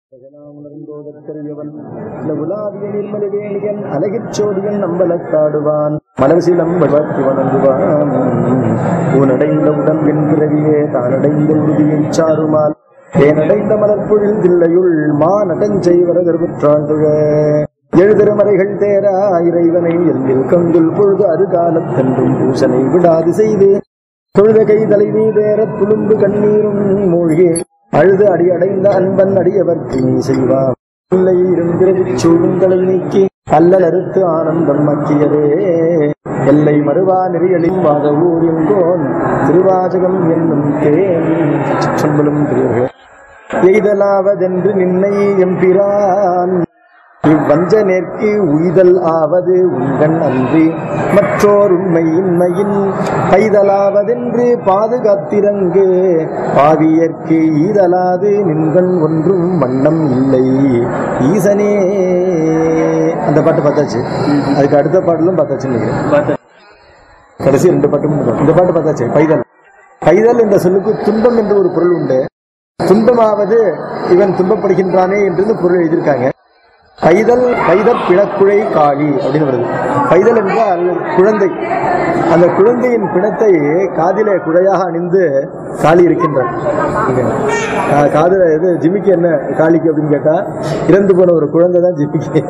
உணர்ந்தோதற்கரியவன் உலாவிய நிர்மலவேணியன் அழகிற் நம்பலத்தாடுவான் மலர் சிலம்ப பற்றி வணங்குவான் ஊனடைந்த உடன் வெண்பிறவியே தானடைந்த உறுதியைச் சாருமால் தேனடைந்த மலர்பொழில் தில்லையுள் மா நடஞ்சை வரகர்வுற்றாழ்ந்துழ எழுதிருமறைகள் தேரா இறைவனை எல்லில் கங்குல் பொழுது அருகாலத்தென்றும் பூசனை விடாது செய்து தொழுத கை தலைவி வேற துளும்பு கண்ணீரும் மூழ்கி அழுது அடி அடைந்த அன்பன் அடியவர்க்கு நீ செய்வார் இல்லை இருந்திரவிச் சூழ்ந்தலை நீக்கி அல்லல் அறுத்து ஆனந்தம் மக்கியதே எல்லை மறுவா நெறியலின் வாத ஊரின் கோன் திருவாசகம் என்னும் தேன் சிற்றம்பலும் பெரியவர்கள் எய்தலாவதென்று நின்னை எம்பிரான் இவ்வஞ்ச நேர்க்கு உய்தல் ஆவது உங்கன் அன்றி மற்றோர் உண்மை இன்மையின் கைதலாவதென்று பாதுகாத்திரங்கு பாவியர்க்கு ஈதலாது நின்கண் ஒன்றும் வண்ணம் இல்லை ஈசனே அந்த பாட்டு பார்த்தாச்சு அதுக்கு அடுத்த பாடலும் பார்த்தாச்சு நினைக்கிறேன் கடைசி ரெண்டு பாட்டும் இந்த பாட்டு பார்த்தாச்சு பைதல் பைதல் என்ற சொல்லுக்கு துன்பம் என்று ஒரு பொருள் உண்டு துன்பமாவது இவன் துன்பப்படுகின்றானே என்று பொருள் எழுதியிருக்காங்க பைதல் பைதற் பிணக்குழை காளி அப்படின்னு வருது பைதல் என்றால் குழந்தை அந்த குழந்தையின் பிணத்தை காதிலே குழையாக அணிந்து காளி இருக்கின்றார் காதுல இது ஜிமிக்கு என்ன காளிக்கு அப்படின்னு கேட்டா இறந்து போன ஒரு குழந்தை தான் ஜிமிக்கு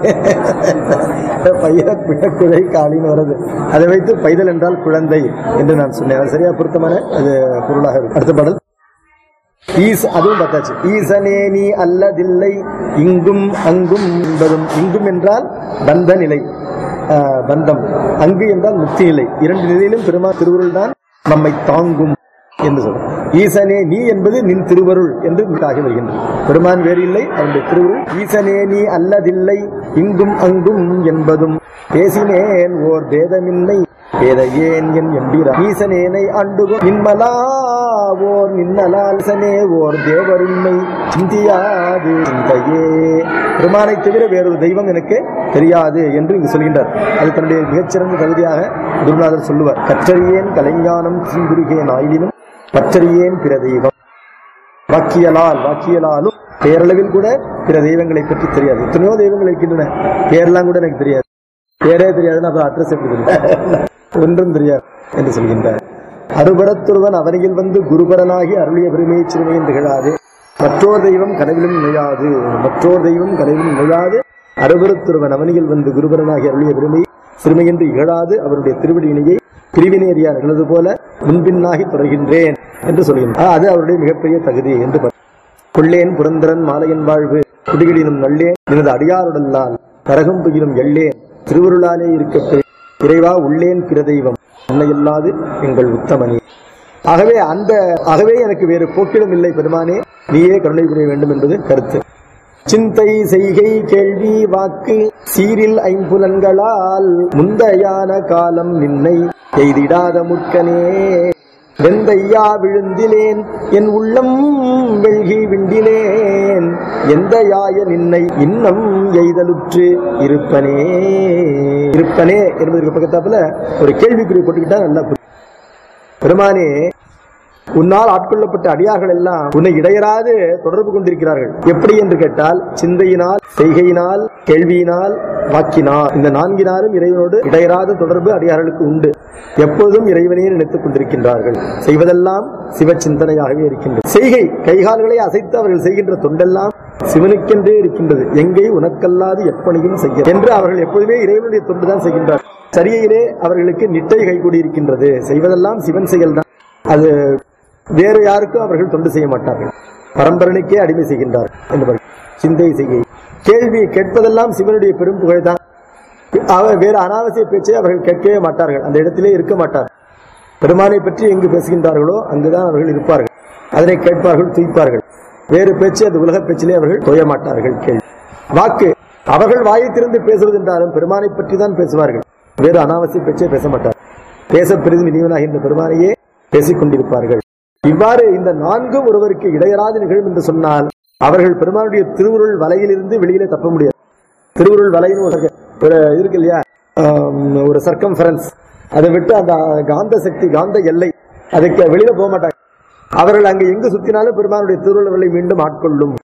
பைதற் பிணக்குழை காளின்னு வருது அதை வைத்து பைதல் என்றால் குழந்தை என்று நான் சொன்னேன் அது சரியா பொருத்தமான அது பொருளாக இருக்கும் அடுத்த பாடல் ஈஸ் அதுவும் பார்த்தாச்சு ஈசனே நீ அல்லதில்லை இங்கும் அங்கும் என்பதும் இங்கும் என்றால் பந்த நிலை பந்தம் அங்கு என்றால் முக்தி நிலை இரண்டு நிலையிலும் பெருமா திருவுருள் தான் நம்மை தாங்கும் என்று சொல்றோம் ஈசனே நீ என்பது நின் திருவருள் என்று ஆகி வருகின்றது பெருமான் வேறு இல்லை அவருடைய திருவுருள் ஈசனே நீ அல்லதில்லை இங்கும் அங்கும் என்பதும் பேசினேன் ஓர் பேதமில்லை வேத ஏன் என் எம்பிரா ஈசனேனை அண்டுகும் நின்மலா ஓர் நின்னலாசனே ஓர் தேவருண்மை சிந்தியாது சிந்தையே பெருமானை தவிர வேறொரு தெய்வம் எனக்கு தெரியாது என்று இங்கு சொல்கின்றார் அது தன்னுடைய மிகச்சிறந்த தகுதியாக குருநாதர் சொல்லுவார் கற்றறியேன் கலைஞானம் தீங்குருகேன் ஆயினும் பற்றறியேன் பிற தெய்வம் வாக்கியலால் வாக்கியலாலும் பேரளவில் கூட பிற தெய்வங்களை பற்றி தெரியாது எத்தனையோ தெய்வங்கள் இருக்கின்றன பேரெல்லாம் கூட எனக்கு தெரியாது பேரே தெரியாதுன்னு அப்புறம் அட்ரஸ் எப்படி ஒன்றும் தெரியாது என்று சொல்கின்றார் அறுபரத்துருவன் அவனியில் வந்து குருபரனாகி அருளிய பெருமையை சிறுமையும் திகழாது மற்றோர் தெய்வம் கனவிலும் நுழையாது மற்றோர் தெய்வம் கனவிலும் நுழையாது அறுபரத்துருவன் அவனியில் வந்து குருபரனாகி அருளிய பெருமை சிறுமையின்றி இகழாது அவருடைய திருவடியினையை பிரிவினேரியா நிகழ்வது போல முன்பின்னாகி தொடர்கின்றேன் என்று சொல்கின்றார் அது அவருடைய மிகப்பெரிய தகுதி என்று கொள்ளேன் புரந்தரன் மாலையன் வாழ்வு குடிகளினும் நல்லேன் எனது அடியாருடல்லால் கரகம் புகிலும் எள்ளேன் திருவருளாலே இருக்க இறைவா உள்ளேன் பிற தெய்வம் உன்னையில்லாது எங்கள் உத்தமனே ஆகவே அந்த ஆகவே எனக்கு வேறு போக்கிலும் இல்லை பெருமானே நீயே கருணை புரிய வேண்டும் என்பது கருத்து சிந்தை செய்கை கேள்வி வாக்கு சீரில் ஐம்புலன்களால் முந்தையான காலம் நின்னை எய்திடாத முற்கனே வெந்தையா விழுந்திலேன் என் உள்ளம் வெள்கி விண்டிலேன் எந்த யாய நின்னை இன்னம் எய்தலுற்று இருப்பனே இருப்பனே என்பதற்கு பக்கத்தாப்புல ஒரு கேள்விக்குறி போட்டுக்கிட்டா நல்லா பெருமானே உன்னால் ஆட்கொள்ளப்பட்ட அடியார்கள் எல்லாம் உன்னை இடையராது தொடர்பு கொண்டிருக்கிறார்கள் எப்படி என்று கேட்டால் சிந்தையினால் செய்கையினால் கேள்வியினால் வாக்கினால் இந்த நான்கினாலும் இறைவனோடு இடையராத தொடர்பு அடியார்களுக்கு உண்டு எப்போதும் இறைவனையே நினைத்துக் கொண்டிருக்கின்றார்கள் செய்வதெல்லாம் சிவ சிந்தனையாகவே இருக்கின்றது செய்கை கைகால்களை அசைத்து அவர்கள் செய்கின்ற தொண்டெல்லாம் சிவனுக்கென்றே இருக்கின்றது எங்கை உனக்கல்லாது எப்பணியும் செய்ய என்று அவர்கள் எப்போதுமே இறைவனுடைய தொண்டுதான் செய்கின்றார் சரியிலே அவர்களுக்கு நிட்டை கைகூடி இருக்கின்றது செய்வதெல்லாம் சிவன் செயல்தான் அது வேறு யாருக்கும் அவர்கள் தொண்டு செய்ய மாட்டார்கள் பரம்பரனுக்கே அடிமை செய்கின்றார் என்பவர்கள் சிந்தை செய்கை கேள்வி கேட்பதெல்லாம் சிவனுடைய பெரும் புகழ்தான் அவர் வேறு அனாவசிய பேச்சை அவர்கள் கேட்கவே மாட்டார்கள் அந்த இடத்திலே இருக்க மாட்டார் பெருமானை பற்றி எங்கு பேசுகின்றார்களோ அங்குதான் அவர்கள் இருப்பார்கள் அதனை கேட்பார்கள் தூய்ப்பார்கள் வேறு பேச்சு அந்த உலக பேச்சிலே அவர்கள் தோய மாட்டார்கள் கேள்வி வாக்கு அவர்கள் வாயை திறந்து பேசுவது என்றாலும் பெருமானை பற்றி தான் பேசுவார்கள் வேறு அனாவசிய பேச்சை பேச மாட்டார் பேச பெரிதும் இனிவனாகின்ற பெருமானையே பேசிக் கொண்டிருப்பார்கள் இவ்வாறு இந்த நான்கும் ஒருவருக்கு இடையராது நிகழும் என்று சொன்னால் அவர்கள் பெருமானுடைய திருவுருள் வலையிலிருந்து வெளியிலே தப்ப முடியாது திருவுருள் வலைன்னு ஒரு இருக்கு இல்லையா ஒரு சர்க்கம்ஃபரன்ஸ் அதை விட்டு அந்த காந்த சக்தி காந்த எல்லை அதுக்கு வெளியில போக மாட்டாங்க அவர்கள் அங்கு எங்கு சுத்தினாலும் பெருமானுடைய திருவுருள் வலை மீண்டும் ஆட்கொள்ளும்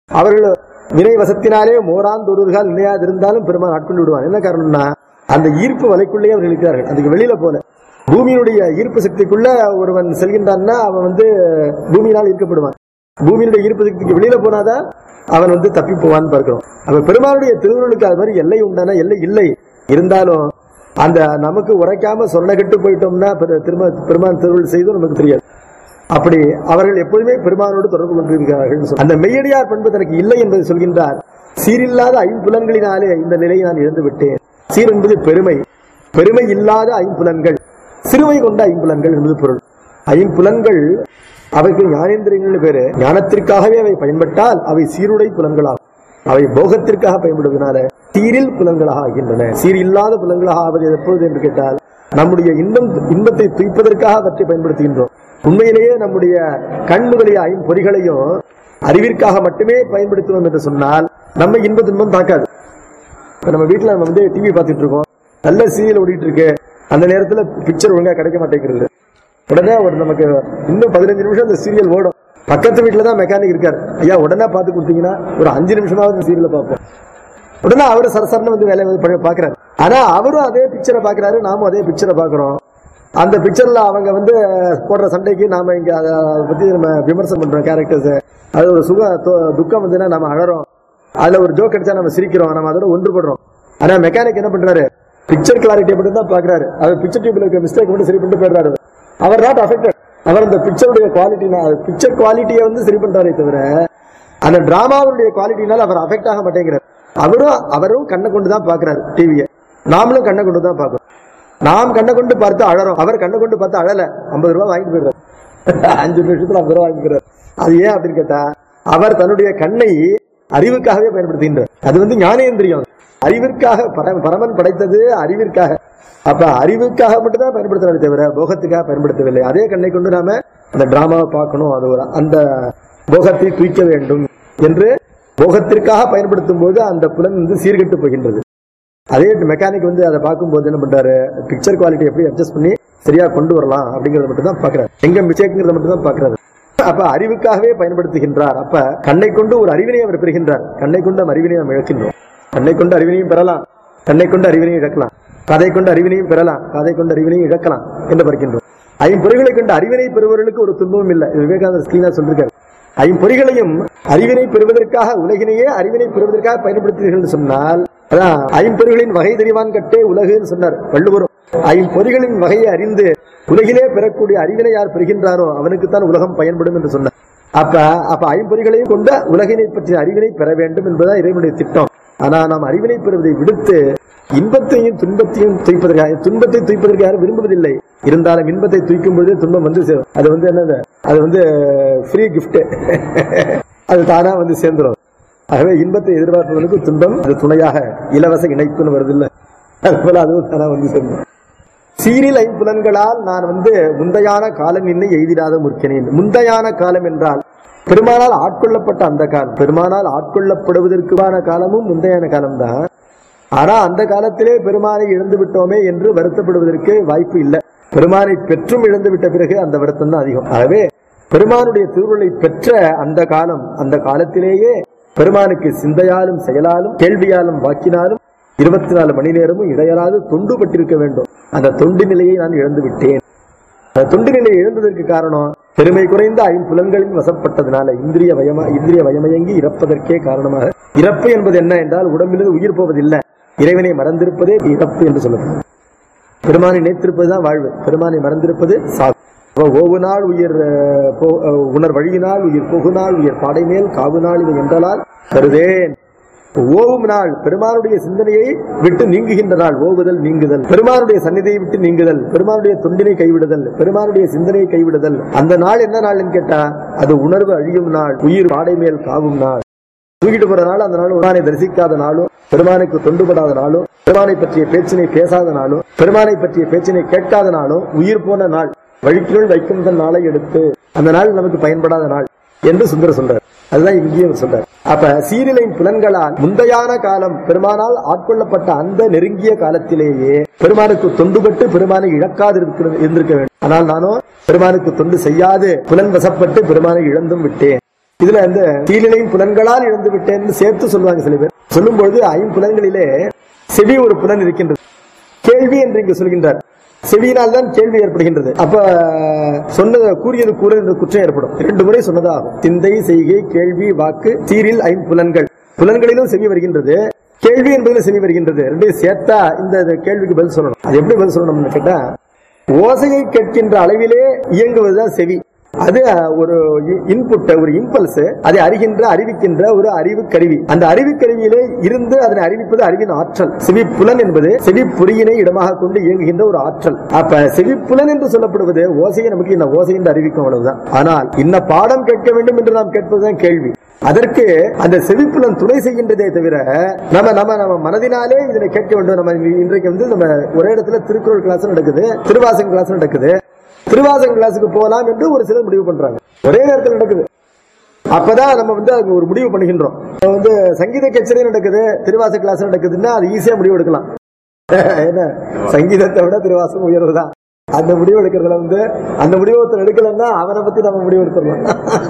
அவர்கள் வினை வசத்தினாலே மோராந்தொருகால் நினையாதிருந்தாலும் பெருமான் ஆட்கொண்டு விடுவான் என்ன காரணம்னா அந்த ஈர்ப்பு வலைக்குள்ளேயே அவர்கள் இருக்கிறார்கள் அதுக்கு வெளியில போல பூமியினுடைய ஈர்ப்பு சக்திக்குள்ள ஒருவன் செல்கின்றான்னா அவன் வந்து பூமியினால் ஈர்க்கப்படுவான் பூமியினுடைய ஈர்ப்பு சக்திக்கு வெளியில போனாதான் அவன் வந்து தப்பி போவான்னு பார்க்கிறோம் அப்ப பெருமானுடைய திருவுருளுக்கு அது மாதிரி எல்லை உண்டான எல்லை இல்லை இருந்தாலும் அந்த நமக்கு உரைக்காம சொன்ன கெட்டு போயிட்டோம்னா பெரு- திரும்ப பெருமான் திருவுள் செய்தும் நமக்கு தெரியாது அப்படி அவர்கள் எப்பொழுதுமே பெருமானோடு தொடர்பு கொண்டிருக்கிறார்கள் சொல்ல- அந்த மெய்யடியார் பண்பு தனக்கு இல்லை என்பதை சொல்கின்றார் சீரில்லாத ஐம்புலன்களினாலே இந்த நிலையை நான் இழந்து விட்டேன் சீர் என்பது பெருமை பெருமை இல்லாத ஐம்புலன்கள் சிறுமை கொண்ட ஐம்புலன்கள் என்பது பொருள் ஐம்புலன்கள் அவைக்கு ஞானேந்திரியங்கள் பேரு ஞானத்திற்காகவே அவை பயன்பட்டால் அவை சீருடை புலன்களாகும் அவை போகத்திற்காக பயன்படுவதனால சீரில் புலன்களாக ஆகின்றன சீர் இல்லாத புலன்களாக ஆவது எப்பொழுது என்று கேட்டால் நம்முடைய இன்பம் இன்பத்தை துய்ப்பதற்காக அவற்றை பயன்படுத்துகின்றோம் உண்மையிலேயே நம்முடைய கண் முதலிய ஐம்பொறிகளையும் அறிவிற்காக மட்டுமே பயன்படுத்துவோம் என்று சொன்னால் நம்ம இன்ப துன்பம் தாக்காது இப்ப நம்ம வீட்டுல நம்ம வந்து டிவி பார்த்துட்டு இருக்கோம் நல்ல சீரியல் ஓடிட்டு இருக்கு அந்த நேரத்துல பிக்சர் ஒழுங்கா கிடைக்க மாட்டேங்கிறது உடனே ஒரு நமக்கு இன்னும் பதினஞ்சு நிமிஷம் அந்த சீரியல் ஓடும் பக்கத்து வீட்டுல தான் மெக்கானிக் இருக்காரு ஐயா உடனே பார்த்து கொடுத்தீங்கன்னா ஒரு அஞ்சு நிமிஷமாவது சீரியலை பார்ப்போம் உடனே அவரு சரசரன்னு வந்து வேலையை வந்து பா- பாக்குறாரு ஆனா அவரும் அதே பிக்சரை பாக்குறாரு நாமும் அதே பிக்சரை பாக்குறோம் அந்த பிக்சர்ல அவங்க வந்து போடுற சண்டைக்கு நாம இங்க அதை பத்தி நம்ம விமர்சனம் பண்றோம் கேரக்டர்ஸ் அது ஒரு சுக து- துக்கம் வந்துன்னா நம்ம அழறோம் அதுல ஒரு ஜோக் அடிச்சா நம்ம சிரிக்கிறோம் நம்ம அதோட ஒன்றுபடுறோம் ஆனா மெக்கானிக் என்ன பண்றாரு பிக்சர் கிளாரிட்டி மட்டும் தான் பாக்குறாரு அவர் பிக்சர் டியூப்ல இருக்க மிஸ்டேக் மட்டும் சரி பண்ணிட்டு போயிடுறாரு அவர் நாட் அஃபெக்டட் அவர் அந்த பிக்சருடைய குவாலிட்டி பிக்சர் குவாலிட்டியை வந்து சரி பண்றாரே தவிர அந்த டிராமாவுடைய குவாலிட்டினால அவர் அஃபெக்ட் ஆக மாட்டேங்கிறார் அவரும் அவரும் கண்ணை கொண்டு தான் பாக்குறாரு டிவியை நாமளும் கண்ணை கொண்டு தான் பார்க்கிறோம் நாம் கண்ணை கொண்டு பார்த்து அழறோம் அவர் கண்ணை கொண்டு பார்த்து அழல ஐம்பது ரூபாய் வாங்கிட்டு போயிடுறாரு அஞ்சு நிமிஷத்துல ஐம்பது ரூபாய் வாங்கி போயிடுறாரு அது ஏன் அப்படின்னு கேட்டா அவர் தன்னுடைய கண்ணை அறிவுக்காகவே பயன்படுத்துகின்றார் அது வந்து ஞானேந்திரியம் அறிவிற்காக பர- பரமன் படைத்தது அறிவிற்காக அப்ப அறிவுக்காக மட்டும் தான் பயன்படுத்துறாரு தவிர போகத்துக்காக பயன்படுத்தவில்லை அதே கண்ணை கொண்டு நாம அந்த டிராமாவை பார்க்கணும் அது ஒரு அந்த போகத்தை தூய்க்க வேண்டும் என்று போகத்திற்காக பயன்படுத்தும் போது அந்த புலன் வந்து சீர்கெட்டு போகின்றது அதே மெக்கானிக் வந்து அதை பார்க்கும்போது என்ன பண்றாரு பிக்சர் குவாலிட்டி எப்படி அட்ஜஸ்ட் பண்ணி சரியா கொண்டு வரலாம் அப்படிங்கறத மட்டும் தான் பாக்குறாரு எங்க மிஸ்டேக்ங்கிறத மட்டும் தான் பாக்குறாரு அப்ப அறிவுக்காகவே பயன்படுத்துகின்றார் அப்ப கண்ணை கொண்டு ஒரு அறிவினை அவர் பெறுகின்றார் கண்ணை கொண்டு அந்த அறிவினை நாம் இழக்கின்றோம் கண்ணை கொண்டு அறிவினையும் பெறலாம் கண்ணை கொண்டு அறிவினையும் இழக்கலாம் கதை கொண்டு அறிவினையும் பெறலாம் கதை கொண்டு அறிவினையும் இழக்கலாம் என்று பார்க்கின்றோம் ஐம்பொறிகளை கொண்டு அறிவினை பெறுபவர்களுக்கு ஒரு துன்பமும் இல்லை இது விவேகானந்தர் ஸ்கிரீனா சொல்லிருக்காரு ஐம்பொறிகளையும் அறிவினை பெறுவதற்காக உலகினையே அறிவினை பெறுவதற்காக பயன்படுத்துகிறீர்கள் என்று சொன்னால் அதான் ஐம்பொறிகளின் வகை தெரிவான் கட்டே உலகுன்னு சொன்னார் வள்ளுவரும் ஐம்பொறிகளின் வகையை அறிந்து உலகிலே பெறக்கூடிய அறிவினை யார் பெறுகின்றாரோ அவனுக்குத்தான் உலகம் பயன்படும் என்று சொன்னார் அப்ப அப்ப ஐம்பொறிகளையும் கொண்ட உலகினை பற்றிய அறிவினை பெற வேண்டும் என்பதுதான் இறைவனுடைய திட்டம் ஆனா நாம் அறிவினை பெறுவதை விடுத்து இன்பத்தையும் துன்பத்தையும் துய்ப்பதற்காக துன்பத்தை துய்ப்பதற்கு யாரும் விரும்புவதில்லை இருந்தாலும் இன்பத்தை தூய்க்கும் பொழுது துன்பம் வந்து சேரும் அது வந்து என்னது அது வந்து ஃப்ரீ கிஃப்ட் அது தானா வந்து சேர்ந்துரும் ஆகவே இன்பத்தை எதிர்பார்ப்பவனுக்கு துன்பம் அது துணையாக இலவச இணைப்புன்னு வருது இல்ல அது போல அதுவும் தானா வந்து சேர்ந்துரும் சீரில் ஐம்புலன்களால் நான் வந்து முந்தையான காலம் இன்னை எய்திடாத முற்கினேன் முந்தையான காலம் என்றால் பெருமானால் ஆட்கொள்ளப்பட்ட அந்த காலம் பெருமானால் ஆட்கொள்ளப்படுவதற்கான காலமும் முந்தையான காலம்தான் ஆனா அந்த காலத்திலே பெருமானை இழந்து விட்டோமே என்று வருத்தப்படுவதற்கு வாய்ப்பு இல்லை பெருமானை பெற்றும் இழந்து விட்ட பிறகு அந்த வருத்தம் தான் அதிகம் ஆகவே பெருமானுடைய திருவுருளை பெற்ற அந்த காலம் அந்த காலத்திலேயே பெருமானுக்கு சிந்தையாலும் செயலாலும் கேள்வியாலும் வாக்கினாலும் இருபத்தி நாலு மணி நேரமும் இடையராது தொண்டு பட்டிருக்க வேண்டும் அந்த தொண்டு நிலையை நான் இழந்து விட்டேன் அந்த தொண்டு நிலையை இழந்ததற்கு காரணம் பெருமை குறைந்த ஐம்புலன்களின் வசப்பட்டதனால இந்திரிய வயமா இந்திரிய வயமயங்கி இறப்பதற்கே காரணமாக இறப்பு என்பது என்ன என்றால் உடம்பிலிருந்து உயிர் போவதில்லை இறைவனை மறந்திருப்பதே இறப்பு என்று சொல்லப்படும் பெருமானை நினைத்திருப்பதுதான் வாழ்வு பெருமானை மறந்திருப்பது சாவு அப்ப ஓவு நாள் உயிர் அஹ், போ- அஹ், உணர் வழியினால் உயிர் போகு நாள் உயிர் பாடை மேல் காவு நாள் இவை என்றலால் கருதேன் ஓவும் நாள் பெருமானுடைய சிந்தனையை விட்டு நீங்குகின்ற நாள் ஓவுதல் நீங்குதல் பெருமானுடைய சந்நிதியை விட்டு நீங்குதல் பெருமானுடைய தொண்டினை கைவிடுதல் பெருமானுடைய சிந்தனையை கைவிடுதல் அந்த நாள் என்ன நாள்னு கேட்டா அது உணர்வு அழியும் நாள் உயிர் பாடை மேல் காவும் நாள் தூக்கிட்டு போற நாள் அந்த நாள் பெருமானை தரிசிக்காத நாளும் பெருமானுக்கு தொண்டுபடாத நாளும் பெருமானை பற்றிய பேச்சினை பேசாத நாளும் பெருமானை பற்றிய பேச்சினை கேட்காத நாளும் உயிர் போன நாள் வழிக்குள் வைக்கும் தன் நாளை எடுத்து அந்த நாள் நமக்கு பயன்படாத நாள் என்று சுந்தர சொல்றார் அதுதான் இங்கேயும் சொல்றார் அப்ப சீரிலையின் புலன்களால் முந்தையான காலம் பெருமானால் ஆட்கொள்ளப்பட்ட அந்த நெருங்கிய காலத்திலேயே பெருமானுக்கு தொண்டுபட்டு பெருமானை இழக்காது இருக்கிற- இருந்திருக்க வேண்டும் ஆனால் நானோ பெருமானுக்கு தொண்டு செய்யாது புலன் வசப்பட்டு பெருமானை இழந்தும் விட்டேன் இதுல இந்த தீநிலையும் புலன்களால் இழந்து விட்டேன்னு சேர்த்து சொல்லுவாங்க சில பேர் சொல்லும்பொழுது ஐம்புலன்களிலே செவி ஒரு புலன் இருக்கின்றது கேள்வி என்று இங்கு சொல்கின்றார் செவியினால் தான் கேள்வி ஏற்படுகின்றது அப்ப சொன்னது கூறியது கூற என்று குற்றம் ஏற்படும் இரண்டு முறை சொன்னதாகும் சிந்தை செய்கை கேள்வி வாக்கு தீரில் ஐம்புலன்கள் புலன்களிலும் செவி வருகின்றது கேள்வி என்பதிலும் செவி வருகின்றது ரெண்டையும் சேர்த்தா இந்த இந்த கேள்விக்கு பதில் சொல்லணும் அது எப்படி பதில் சொல்லணும்னு கேட்டா ஓசையை கேட்கின்ற அளவிலே இயங்குவதுதான் செவி அது அஹ், ஒரு இன்புட் ஒரு இம்பல்ஸ் அதை அறிகின்ற அறிவிக்கின்ற ஒரு அறிவு கருவி அந்த அறிவு கருவியிலே இருந்து அதனை அறிவிப்பது அறிவின் ஆற்றல் செவிப்புலன் என்பது செவிப்புரியினை இடமாக கொண்டு இயங்குகின்ற ஒரு ஆற்றல் அப்ப செவிப்புலன் என்று சொல்லப்படுவது ஓசையை நமக்கு இந்த ஓசை என்று அறிவிக்கும் அவ்வளவுதான் ஆனால் இன்ன பாடம் கேட்க வேண்டும் என்று நாம் கேட்பதுதான் கேள்வி அதற்கு அந்த செவிப்புலன் துணை செய்கின்றதே தவிர நம்ம நம்ம நம்ம மனதினாலே இதனை கேட்க வேண்டும் நம்ம இன்றைக்கு வந்து நம்ம ஒரே இடத்துல திருக்குறள் கிளாஸ் நடக்குது திருவாசகம் கிளாஸ் நடக்குது திருவாசகம் கிளாஸுக்கு போகலாம் என்று ஒரு சிலர் முடிவு பண்றாங்க ஒரே நேரத்தில் நடக்குது அப்பதான் நம்ம வந்து அதுக்கு ஒரு முடிவு பண்ணுகின்றோம் இப்ப வந்து சங்கீத கச்சேரி நடக்குது திருவாசக கிளாஸ் நடக்குதுன்னா அது ஈஸியா முடிவு எடுக்கலாம் என்ன சங்கீதத்தை விட திருவாசகம் உயர்வுதான் அந்த முடிவு எடுக்கிறதுல வந்து அந்த முடிவு ஒருத்தர் எடுக்கலன்னா அவனை பத்தி நம்ம முடிவு எடுத்துடலாம்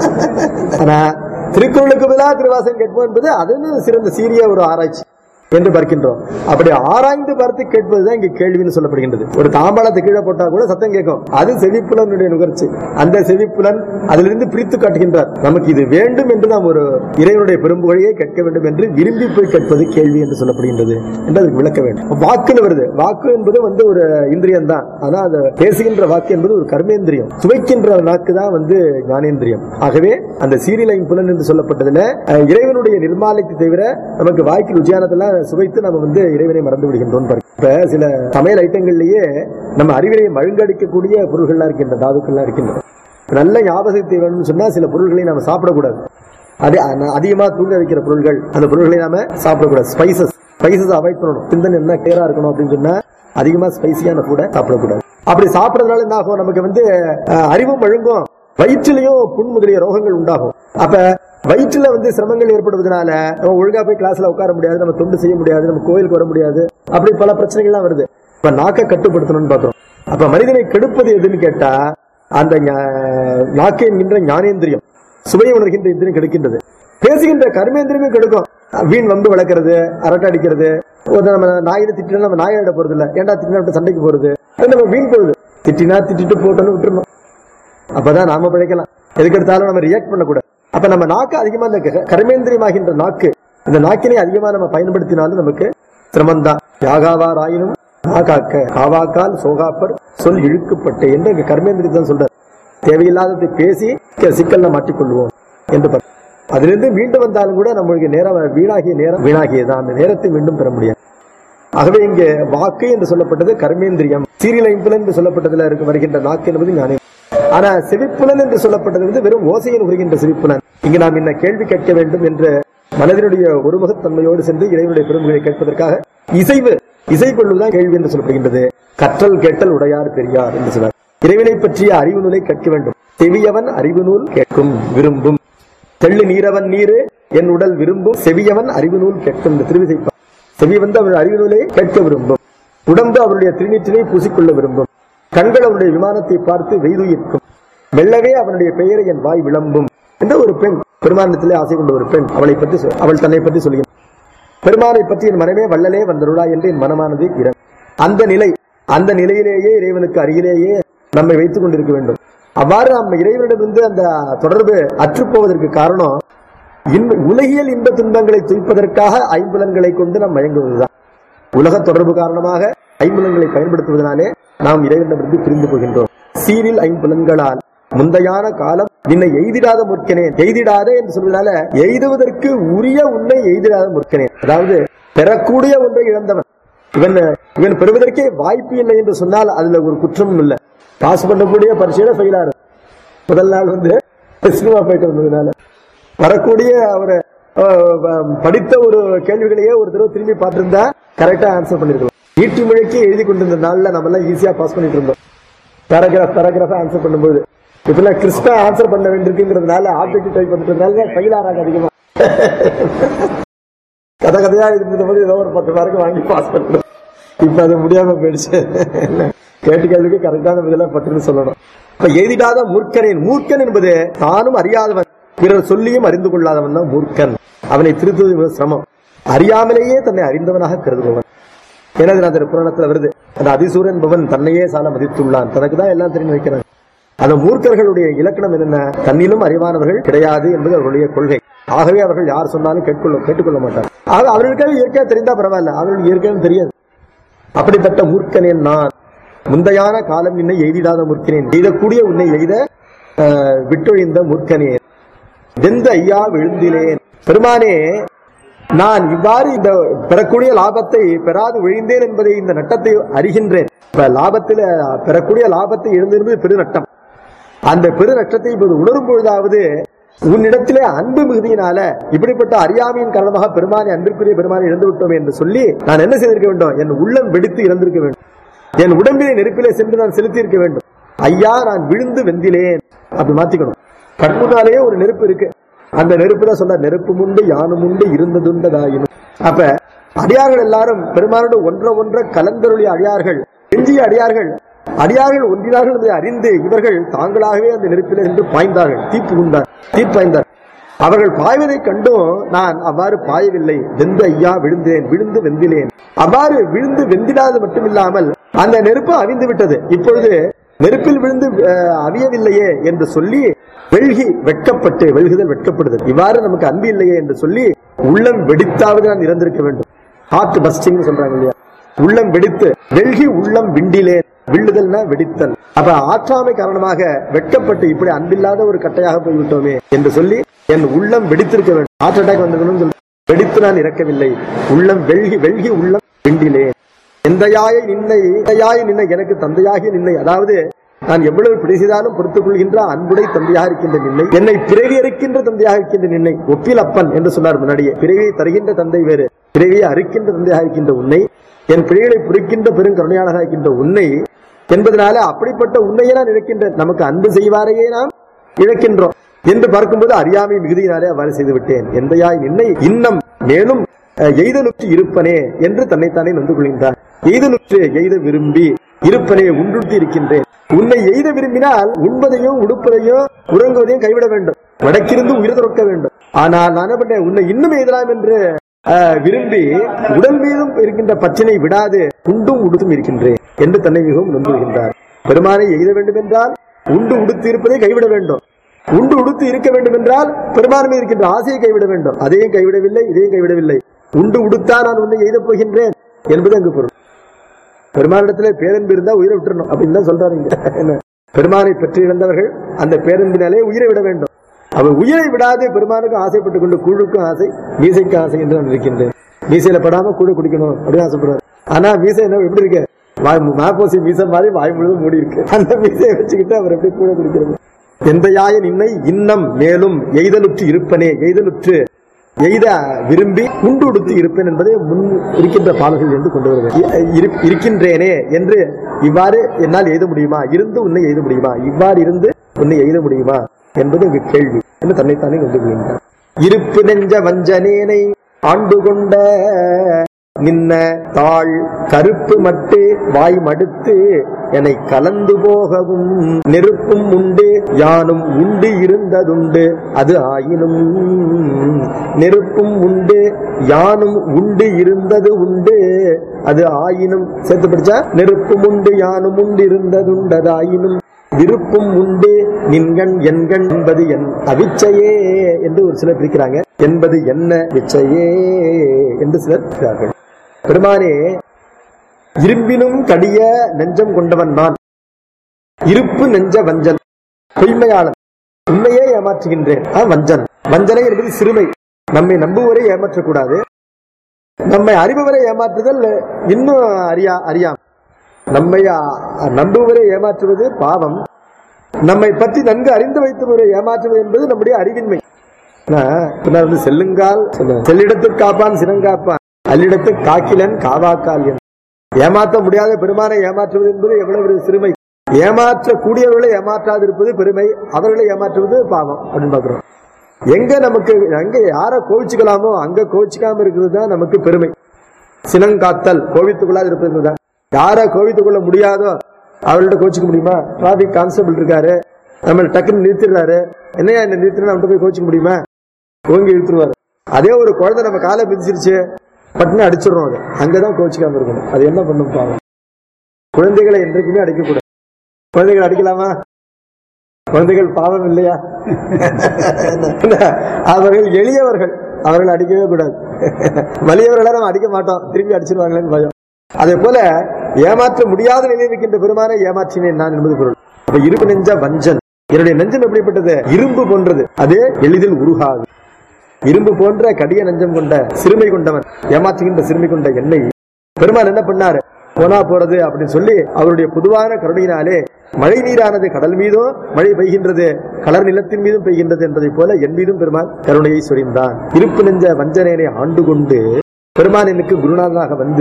ஆனா திருக்குறளுக்கு பதிலாக திருவாசகம் கேட்போம் என்பது அதுன்னு சிறந்த சீரிய ஒரு ஆராய்ச்சி என்று பார்க்கின்றோம் அப்படி ஆராய்ந்து பார்த்து கேட்பதுதான் இங்க கேள்வின்னு சொல்லப்படுகின்றது ஒரு தாம்பாளத்தை கீழே போட்டா கூட சத்தம் கேட்கும் அது செவிப்புலனுடைய நுகர்ச்சி அந்த செவிப்புலன் அதிலிருந்து பிரித்து காட்டுகின்றார் நமக்கு இது வேண்டும் என்று நாம் ஒரு இறைவனுடைய பெரும்புகழையே கேட்க வேண்டும் என்று விரும்பி போய் கேட்பது கேள்வி என்று சொல்லப்படுகின்றது என்று அதுக்கு விளக்க வேண்டும் வாக்குன்னு வருது வாக்கு என்பது வந்து ஒரு இந்திரியம் தான் ஆனா அது பேசுகின்ற வாக்கு என்பது ஒரு கர்மேந்திரியம் சுவைக்கின்ற நாக்கு தான் வந்து ஞானேந்திரியம் ஆகவே அந்த சீரியலையும் புலன் என்று சொல்லப்பட்டதுல அஹ், இறைவனுடைய நிர்மாலத்தை தவிர நமக்கு வாய்க்கு ருச்சியானதெல்லாம் சுவைத்து நம்ம வந்து இறைவனை மறந்து விடுகின்றோம் பாருங்க. இப்ப சில சமையல் ஐட்டங்கள்லயே நம்ம அறிவினை மழுங்கடிக்கக்கூடிய பொருள்கள்லாம் இருக்கின்ற தாதுக்கள்லாம் இருக்கின்றன நல்ல ஞாபகத்தை வேணும்னு சொன்னா சில பொருள்களை நாம சாப்பிடக்கூடாது அது அ- அதிகமா தூங்க வைக்கிற பொருள்கள் அந்த பொருள்களை நாம சாப்பிடக்கூடாது ஸ்பைசஸ் ஸ்பைசஸ் அவாய்ட் பண்ணணும் சிந்தனை என்ன கிளியரா இருக்கணும் அப்படின்னு சொன்னா அதிகமா ஸ்பைசியான கூட சாப்பிடக்கூடாது அப்படி சாப்பிடறதுனால என்ன ஆகும் நமக்கு வந்து அஹ், அறிவும் மழுங்கும் வயிற்றிலையும் புண் முதலிய ரோகங்கள் உண்டாகும் அப்ப வயிற்றுல வந்து சிரமங்கள் ஏற்படுவதனால நம்ம ஒழுங்கா போய் கிளாஸ்ல உட்கார முடியாது நம்ம தொண்டு செய்ய முடியாது நம்ம கோயிலுக்கு வர முடியாது அப்படி பல பிரச்சனைகள்லாம் வருது இப்ப நாக்கை கட்டுப்படுத்தணும்னு பாக்குறோம் அப்ப மனிதனை கெடுப்பது எதுன்னு கேட்டா அந்த ஞா- நாக்கு என்கின்ற ஞானேந்திரியம் சுவையை உணர்கின்ற இந்திரியம் கெடுக்கின்றது பேசுகின்ற கர்மேந்திரியமே கெடுக்கும் வீண் வம்பு வளர்க்கறது அரட்டை அடிக்கிறது ஒரு நம்ம நாயில திட்டினா நம்ம நாயிட போறது இல்ல ஏன்டா திட்டினா விட்டு சண்டைக்கு போறது அது நம்ம வீண் போகுது திட்டினா திட்டிட்டு போட்டோன்னு விட்டுறணும் அப்பதான் நாம பிழைக்கலாம் எதுக்கு எடுத்தாலும் நம்ம ரியாக்ட் பண்ணக்கூடாது அப்ப நம்ம நாக்கு அதிகமா இந்த க- கர்மேந்திரியமாகின்ற நாக்கு இந்த நாக்கினை அதிகமா நம்ம பயன்படுத்தினாலும் நமக்கு சிரமம்தான் யாகாவார் ஆயினும் நாகாக்க காவாக்கால் சோகாப்பர் சொல் இழுக்கப்பட்டு என்று இங்க கர்மேந்திரியத்தை தான் சொல்றார் தேவையில்லாததை பேசி க- சிக்கல்ல மாட்டிக்கொள்வோம் என்று பார்க்கிறோம். அதிலிருந்து மீண்டும் வந்தாலும் கூட நம்மளுக்கு நேரம் வீணாகிய நேரம் வீணாகியதான் அந்த நேரத்தை மீண்டும் பெற முடியாது ஆகவே இங்கே வாக்கு என்று சொல்லப்பட்டது கர்மேந்திரியம் சீரியல் ஐம்புலன் என்று சொல்லப்பட்டதுல இருக்க வருகின்ற நாக்கு என்பது ஞானே ஆனா செவிப்புலன் என்று சொல்லப்பட்டது வந்து வெறும் ஓசையில் உருகின்ற செவிப்புலன் இங்கு நாம் என்ன கேள்வி கேட்க வேண்டும் என்று மனதினுடைய ஒருமுகத்தன்மையோடு சென்று இறைவனுடைய பெருமைகளை கேட்பதற்காக இசைவு இசை கொள்வதுதான் கேள்வி என்று சொல்லப்படுகின்றது கற்றல் கேட்டல் உடையார் பெரியார் என்று சொன்னார் இறைவனை பற்றிய அறிவு நூலை கேட்க வேண்டும் செவியவன் அறிவு நூல் கேட்கும் விரும்பும் தெள்ளு நீரவன் நீரு என் உடல் விரும்பும் செவியவன் அறிவு நூல் கேட்கும் இந்த திருவிசைப்பா செவி வந்து அவருடைய அறிவு நூலை கேட்க விரும்பும் உடம்பு அவருடைய திருநீற்றினை பூசிக்கொள்ள விரும்பும் கண்கள் அவருடைய விமானத்தை பார்த்து வெய்துயிர்க்கும் மெல்லவே அவனுடைய பெயரை என் வாய் விளம்பும் என்ற ஒரு பெண் பெருமானத்திலே ஆசை கொண்ட ஒரு பெண் அவளை பற்றி சொல்- அவள் தன்னை பற்றி சொல்கிறார் பெருமானை பற்றி என் மனமே வள்ளலே வந்தருளா என்று என் மனமானது இற அந்த நிலை அந்த நிலையிலேயே இறைவனுக்கு அருகிலேயே நம்மை வைத்துக் கொண்டிருக்க வேண்டும் அவ்வாறு நம்ம இறைவனிடமிருந்து அந்த தொடர்பு அற்றுப்போவதற்கு காரணம் இன்ப உலகியல் இன்ப துன்பங்களை துய்ப்பதற்காக ஐம்புலன்களை கொண்டு நாம் மயங்குவதுதான் உலக தொடர்பு காரணமாக ஐம்புலன்களை பயன்படுத்துவதனாலே நாம் இறைவனிடமிருந்து பிரிந்து போகின்றோம் சீரில் ஐம்புலன்களால் முந்தையான காலம் நின்னை எய்திடாத முற்கனேன் எய்திடாத என்று சொல்வதனால எய்துவதற்கு உரிய உன்னை எய்திடாத முற்கனேன் அதாவது பெறக்கூடிய ஒன்றை இழந்தவன் இவன் இவன் பெறுவதற்கே வாய்ப்பு இல்லை என்று சொன்னால் அதுல ஒரு குற்றமும் இல்லை பாஸ் பண்ணக்கூடிய பரீட்சையில ஃபெயிலாரு முதல் நாள் வந்து சினிமா போயிட்டு வந்ததுனால வரக்கூடிய ஒரு அஹ், அஹ், படித்த ஒரு கேள்விகளையே ஒரு தடவை திரும்பி பார்த்திருந்தா கரெக்டா ஆன்சர் பண்ணிருக்கலாம் ஈட்டி முழக்கி எழுதி கொண்டிருந்த நாள்ல நம்ம எல்லாம் ஈஸியா பாஸ் பண்ணிட்டு இருந்தோம் பேராகிராஃப் பேராகிராஃப் ஆன்சர் பண்ணும்போது இப்பெல்லாம் கிறிஸ்டா ஆன்சர் பண்ண வேண்டியிருக்குங்கிறதுனால ஆப்ஜெக்ட் டைப் பண்ணிட்டதுனால ஃபெயில் ஆறாங்க அதிகமா கதை கதையா இருந்த போது ஏதோ ஒரு பத்து மார்க் வாங்கி பாஸ் பண்ணணும் இப்ப அது முடியாம போயிடுச்சு என்ன, கேட்டு கேள்விக்கு கரெக்டான பதிலா பட்டுன்னு சொல்லணும் இப்ப எழுதிடாத மூர்க்கனின் மூர்க்கன் என்பது தானும் அறியாதவன் பிறர் சொல்லியும் அறிந்து கொள்ளாதவன் தான் மூர்க்கன் அவனை திருத்துவது மிக சிரமம் அறியாமலேயே தன்னை அறிந்தவனாக கருதுபவன் எனது அந்த புராணத்துல வருது அந்த அதிசூரன் என்பவன் தன்னையே சால மதித்துள்ளான் தனக்கு தான் எல்லாம் தெரியும் வைக்கிறான் அந்த மூர்க்கர்களுடைய இலக்கணம் என்னென்ன தன்னிலும் அறிவானவர்கள் கிடையாது என்பது அவர்களுடைய கொள்கை ஆகவே அவர்கள் யார் சொன்னாலும் கேட்கொள்ள கேட்டுக்கொள்ள மாட்டார் ஆக அவர்களுக்காக இயற்கையா தெரிந்தா பரவாயில்ல அவர்களுக்கு இயற்கையும் தெரியாது அப்படிப்பட்ட மூர்க்கனேன் நான் முந்தையான காலம் என்னை எய்திடாத மூர்க்கனேன் எய்தக்கூடிய உன்னை எய்த ஆஹ், விட்டொழிந்த மூர்க்கனே வெந்த ஐயா விழுந்திலேன் பெருமானே நான் இவ்வாறு இந்த பெறக்கூடிய லாபத்தை பெறாது விழிந்தேன் என்பதை இந்த நட்டத்தை அறிகின்றேன் இப்ப லாபத்தில் பெறக்கூடிய லாபத்தை எழுந்திருந்து பெரு நட்டம் அந்த பெரு நட்டத்தை இப்போது உணரும் பொழுதாவது உன்னிடத்திலே அன்பு மிகுதியினால இப்படிப்பட்ட அறியாமையின் காரணமாக பெருமானை அன்பிற்குரிய பெருமானை இழந்து விட்டோம் என்று சொல்லி நான் என்ன செய்திருக்க வேண்டும் என் உள்ளம் வெடித்து இறந்திருக்க வேண்டும் என் உடம்பிலே நெருப்பிலே சென்று நான் செலுத்தி இருக்க வேண்டும் ஐயா நான் விழுந்து வெந்திலேன் அப்படி மாத்திக்கணும் கண்முன்னாலேயே ஒரு நெருப்பு இருக்கு அந்த நெருப்பு தான் சொல்ற நெருப்பு உண்டு யானும் உண்டு இருந்ததுண்டதாயினும் அப்ப அடியார்கள் எல்லாரும் பெருமானோடு ஒன்ற ஒன்ற கலந்தருளிய அடியார்கள் எஞ்சிய அடியார்கள் அடியார்கள் ஒன்றினார்கள் என்பதை அறிந்து இவர்கள் தாங்களாகவே அந்த நெருப்பில் நின்று பாய்ந்தார்கள் தீப்பு உண்டார் தீப்பாய்ந்தார் அவர்கள் பாய்வதைக் கண்டும் நான் அவ்வாறு பாயவில்லை வெந்து ஐயா விழுந்தேன் விழுந்து வெந்திலேன் அவ்வாறு விழுந்து வெந்திடாது மட்டுமில்லாமல் அந்த நெருப்பு அவிந்து விட்டது இப்பொழுது நெருப்பில் விழுந்து அஹ், அவியவில்லையே என்று சொல்லி வெள்கி வெட்கப்பட்டு வெள்குதல் வெட்கப்படுதல் இவ்வாறு நமக்கு அன்பு இல்லையே என்று சொல்லி உள்ளம் வெடித்தாவது நான் இறந்திருக்க வேண்டும் ஹார்ட் பஸ்டிங் சொல்றாங்க இல்லையா உள்ளம் வெடித்து வெள்கி உள்ளம் விண்டிலே வில்லுதல்னா வெடித்தல் அப்ப ஆற்றாமை காரணமாக வெட்கப்பட்டு இப்படி அன்பில்லாத ஒரு கட்டையாக போய்விட்டோமே என்று சொல்லி என் உள்ளம் வெடித்திருக்க வேண்டும் ஹார்ட் அட்டாக் வந்திருக்கணும்னு சொல்லி வெடித்து நான் இறக்கவில்லை உள்ளம் வெள்கி வெள்கி உள்ளம் விண்டிலே எந்தையாய நின்னை எந்தையாய நின்னை எனக்கு தந்தையாகிய நின்னை அதாவது நான் எவ்வளவு பிழை செய்தாலும் பொறுத்துக் கொள்கின்ற அன்புடை தந்தையாக இருக்கின்ற நின்னை என்னை பிறவி அறுக்கின்ற தந்தையாக இருக்கின்ற நின்னை ஒப்பில் அப்பன் என்று சொன்னார் முன்னாடியே பிறவியை தருகின்ற தந்தை வேறு பிறவியை அறுக்கின்ற தந்தையாக இருக்கின்ற உன்னை என் பிழைகளை புரிக்கின்ற பெருங்கருணையாளராக இருக்கின்ற உன்னை என்பதனால அப்படிப்பட்ட உன்னையே நான் இழக்கின்றேன் நமக்கு அன்பு செய்வாரையே நாம் இழக்கின்றோம் என்று பார்க்கும்போது அறியாமை மிகுதியினாலே அவ்வாறு செய்து விட்டேன் எந்தையாய் நின்னை இன்னம் மேலும் அஹ், எய்தலுற்று இருப்பனே என்று தன்னைத்தானே நொந்து கொள்கின்றார் எய்தலுற்று எய்த விரும்பி இருப்பனே உண்டுடுத்தி இருக்கின்றேன் உன்னை எய்த விரும்பினால் உண்பதையும் உடுப்பதையும் உறங்குவதையும் கைவிட வேண்டும் வடக்கிருந்து உயிர் துறக்க வேண்டும் ஆனால் நான் என்ன பண்ணேன் உன்னை இன்னும் எய்தலாம் என்று அஹ், விரும்பி உடல் மீதும் இருக்கின்ற பற்றினை விடாது உண்டும் உடுத்தும் இருக்கின்றேன் என்று தன்னை மிகவும் நம்புகின்றார் பெருமானை எய்த வேண்டும் என்றால் உண்டு உடுத்து இருப்பதை கைவிட வேண்டும் உண்டு உடுத்து இருக்க வேண்டும் என்றால் பெருமான் மீது இருக்கின்ற ஆசையை கைவிட வேண்டும் அதையும் கைவிடவில்லை இதையும் கைவிடவில்லை உண்டு உடுத்தா நான் உன்னை எய்தப் போகின்றேன் என்பது அங்கு பொருள் பெருமானிடத்திலே பேரன்பு இருந்தா உயிரை விட்டுறணும் அப்படின்னு தான் சொல்றாரு இங்க. என்ன பெருமானை பெற்று இழந்தவர்கள் அந்த பேரன்பினாலே உயிரை விட வேண்டும் அவர் உயிரை விடாது பெருமானுக்கு ஆசைப்பட்டுக் கொண்டு கூழுக்கும் ஆசை மீசைக்கும் ஆசை என்று நான் இருக்கின்றேன் மீசையில படாம கூழ குடிக்கணும் அப்படின்னு ஆசைப்படுறாரு ஆனா மீசை என்ன எப்படி இருக்கு வாய் மாப்போசி மீசை மாதிரி வாய் முழுதும் மூடி இருக்கு அந்த மீசையை வச்சுக்கிட்டு அவர் எப்படி கூழ குடிக்கிறது எந்தையாய நின்னை இன்னம் மேலும் எய்தலுற்று இருப்பனே எய்தலுற்று எய்த விரும்பி உண்டு உடுத்து இருப்பேன் என்பதை முன் இருக்கின்ற பாடல்கள் என்று கொண்டு வருவேன் இரு- இருக்கின்றேனே என்று இவ்வாறு என்னால் எழுத முடியுமா இருந்து உன்னை எழுத முடியுமா இவ்வாறு இருந்து உன்னை எழுத முடியுமா என்பது இங்கு கேள்வி என்று தன்னைத்தானே கொண்டு வருகின்றார் இருப்பு நெஞ்ச வஞ்சனேனை ஆண்டு கொண்ட நின்ன தாள் கருப்பு மட்டு வாய் மடுத்து என்னை கலந்து போகவும் நெருப்பும் உண்டு யானும் உண்டு இருந்ததுண்டு அது ஆயினும் நெருப்பும் உண்டு யானும் உண்டு இருந்தது உண்டு அது ஆயினும் சேர்த்து படிச்சா நெருப்பும் உண்டு யானும் உண்டு இருந்ததுண்டதாயினும் விருப்பும் உண்டு நின்கண் எண்கண் என்பது என் அவிச்சையே என்று ஒரு சிலர் பிரிக்கிறாங்க என்பது என்ன விச்சையே என்று சிலர் பிரிக்கிறார்கள் பெருமானே இரும்பினும் கடிய நெஞ்சம் கொண்டவன் நான் இருப்பு நெஞ்ச வஞ்சன் பொய்மையாளன் உண்மையே ஏமாற்றுகின்றேன் ஆ, வஞ்சன் வஞ்சனை என்பது சிறுமை நம்மை நம்புவரை ஏமாற்றக்கூடாது நம்மை அறிபவரை ஏமாற்றுதல் இன்னும் அறியா அறியாம் நம்மை அ, நம்புவரை ஏமாற்றுவது பாவம் நம்மை பற்றி நன்கு அறிந்து வைத்தவரை ஏமாற்றுவது என்பது நம்முடைய அறிவின்மை ஆனா, பின்னர் வந்து செல்லுங்கால் சொல்லுவாங்க. செல்லிடத்துக்கு காப்பான் சினங்காப்பான் அல்லிடத்து காக்கிலன் காவாக்கால் என் ஏமாற்ற முடியாத பெருமானை ஏமாற்றுவது என்பது எவ்வளவு ஒரு சிறுமை ஏமாற்றக்கூடியவர்களை ஏமாற்றாதிருப்பது பெருமை அவர்களை ஏமாற்றுவது பாவம் அப்படின்னு பாக்குறோம் எங்க நமக்கு எங்க யார கோவிச்சுக்கலாமோ அங்க கோவிச்சுக்காம இருக்கிறது தான் நமக்கு பெருமை சினங்காத்தல் கோவித்துக்கொள்ளாது இருப்பது தான் யார கோவித்துக் கொள்ள முடியாதோ அவர்கள்ட்ட கோவிச்சுக்க முடியுமா டிராபிக் கான்ஸ்டபிள் இருக்காரு நம்ம டக்குன்னு நிறுத்திடுறாரு என்னையா என்ன நிறுத்தினா நம்மகிட்ட போய் கோச்சிக்க முடியுமா ஓங்கி இழுத்துருவாரு அதே ஒரு குழந்தை நம்ம காலை மிதிச்சிருச்சு பட்டுன்னு அடிச்சிடுறோம் அது அங்கதான் கோச்சிக்காம இருக்கணும் அது என்ன பண்ணும் பாவம் குழந்தைகளை என்றைக்குமே அடிக்கக்கூடாது குழந்தைகள் அடிக்கலாமா குழந்தைகள் பாவம் இல்லையா என்ன? அவர்கள் எளியவர்கள் அவர்கள் அடிக்கவே கூடாது வலியவர்களை நம்ம அடிக்க மாட்டோம் திரும்பி அடிச்சிருவாங்களேன்னு பயம் அதே போல ஏமாற்ற முடியாத நிலையில் இருக்கின்ற பெருமானை ஏமாற்றினேன் நான் என்பது பொருள் அப்ப இருப்பு நெஞ்ச வஞ்சன் என்னுடைய நெஞ்சம் எப்படிப்பட்டது இரும்பு போன்றது அது எளிதில் உருகாது இரும்பு போன்ற கடிய நெஞ்சம் கொண்ட சிறுமை கொண்டவன் ஏமாற்றுகின்ற சிறுமை கொண்ட என்னை பெருமான் என்ன பண்ணாரு போனா போறது அப்படின்னு சொல்லி அவருடைய பொதுவான கருணையினாலே மழை நீரானது கடல் மீதும் மழை பெய்கின்றது கலர் நிலத்தின் மீதும் பெய்கின்றது என்பதை போல என் மீதும் பெருமான் கருணையை சொரிந்தான் இருப்பு நெஞ்ச வஞ்சனையை ஆண்டு கொண்டு பெருமான் எனக்கு குருநாதனாக வந்து